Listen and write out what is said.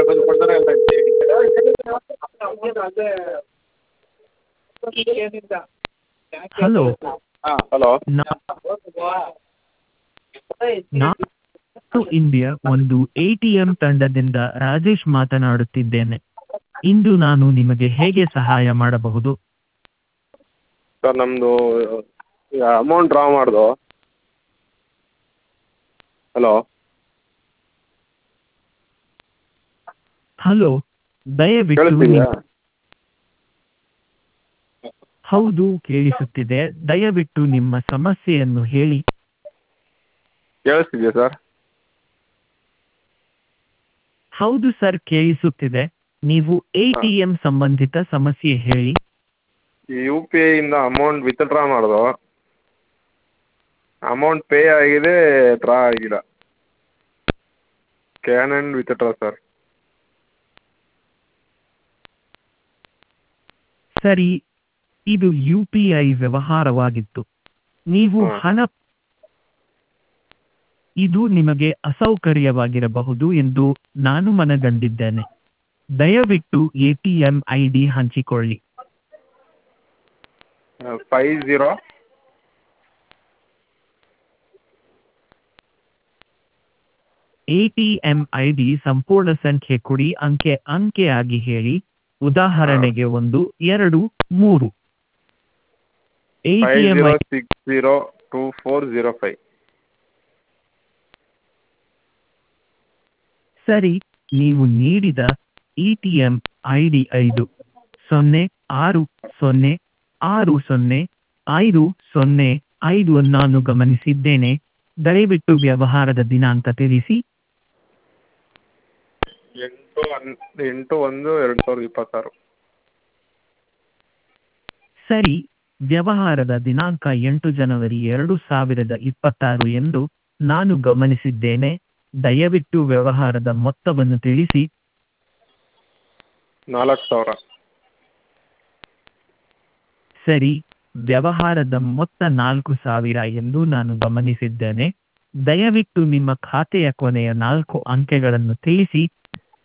ಬಂದು ಕೊಡ್ತಾರೆ ಎಲ್ಲ ಹಲೋ ಹಾಂ ಹಲೋ ನಾನು ಇಂಡಿಯಾ ಒಂದು ಎ ಟಿ ಎಂ ತಂಡದಿಂದ ರಾಜೇಶ್ ಮಾತನಾಡುತ್ತಿದ್ದೇನೆ ಇಂದು ನಾನು ನಿಮಗೆ ಹೇಗೆ ಸಹಾಯ ಮಾಡಬಹುದು ಸರ್ ನಮ್ಮದು ಅಮೌಂಟ್ ಡ್ರಾ ಮಾಡ್ದು ಹಲೋ ಹಲೋ ದಯವಿಟ್ಟು ಕೇಳಿಸ್ತಿದೆಯಾ ನಿಮ್ಮ- ಹೌದು ಕೇಳಿಸುತ್ತಿದೆ ದಯವಿಟ್ಟು ನಿಮ್ಮ ಸಮಸ್ಯೆಯನ್ನು ಹೇಳಿ ಕೇಳಿಸ್ತಿದೆಯಾ ಸರ್ ಹೌದು ಸರ್ ಕೇಳಿಸುತ್ತಿದೆ ನೀವು ಎ ಟಿ ಎಂ ಸಂಬಂಧಿತ ಸಮಸ್ಯೆ ಹೇಳಿ ಯು ಪಿ ಐಯಿಂದ ಅಮೌಂಟ್ ವಿತ್ಡ್ರಾ ಮಾಡ್ದು ಅಮೌಂಟ್ ಪೇ ಆಗಿದೆ ಡ್ರಾ ಆಗಿಲ್ಲ ಕ್ಯಾನ್ ಆ್ಯಂಡ್ ವಿತ್ಡ್ರಾ ಸರ್ ಸರಿ ಇದು ಯು ಪಿ ಐ ವ್ಯವಹಾರವಾಗಿತ್ತು ನೀವು ಹಾ. ಹಣ ಇದು ನಿಮಗೆ ಅಸೌಕರ್ಯವಾಗಿರಬಹುದು ಎಂದು ನಾನು ಮನಗಂಡಿದ್ದೇನೆ ದಯವಿಟ್ಟು A T M I D ಹಂಚಿಕೊಳ್ಳಿ five zero A T M I D ಸಂಪೂರ್ಣ ಸಂಖ್ಯೆ ಕೊಡಿ ಅಂಕೆ ಅಂಕೆಯಾಗಿ ಹೇಳಿ ಉದಾಹರಣೆಗೆ ಒಂದು ಎರಡು ಮೂರು A T five M zero six zero two four zero five ಸರಿ ನೀವು ನೀಡಿದ E T M I D ಐದು ಸೊನ್ನೆ ಆರು ಸೊನ್ನೆ ಆರು ಸೊನ್ನೆ ಐದು ಸೊನ್ನೆ ಐದು ನಾನು ಗಮನಿಸಿದ್ದೇನೆ ದಯವಿಟ್ಟು ವ್ಯವಹಾರದ ದಿನಾಂಕ ತಿಳಿಸಿ ಎಂಟು ಹನ್ ಎಂಟು ಒಂದು ಎರಡು ಸಾವಿರದ ಇಪ್ಪತ್ತಾರು ಸರಿ ವ್ಯವಹಾರದ ದಿನಾಂಕ ಎಂಟು ಜನವರಿ ಎರಡು ಸಾವಿರದ ಇಪ್ಪತ್ತಾರು ಎಂದು ನಾನು ಗಮನಿಸಿದ್ದೇನೆ ದಯವಿಟ್ಟು ವ್ಯವಹಾರದ ಮೊತ್ತವನ್ನು ತಿಳಿಸಿ ನಾಲ್ಕು ಸಾವಿರ ಸರಿ ವ್ಯವಹಾರದ ಮೊತ್ತ ನಾಲ್ಕು ಸಾವಿರ ಎಂದು ನಾನು ಗಮನಿಸಿದ್ದೇನೆ ದಯವಿಟ್ಟು ನಿಮ್ಮ ಖಾತೆಯ ಕೊನೆಯ ನಾಲ್ಕು ಅಂಕೆಗಳನ್ನು ತಿಳಿಸಿ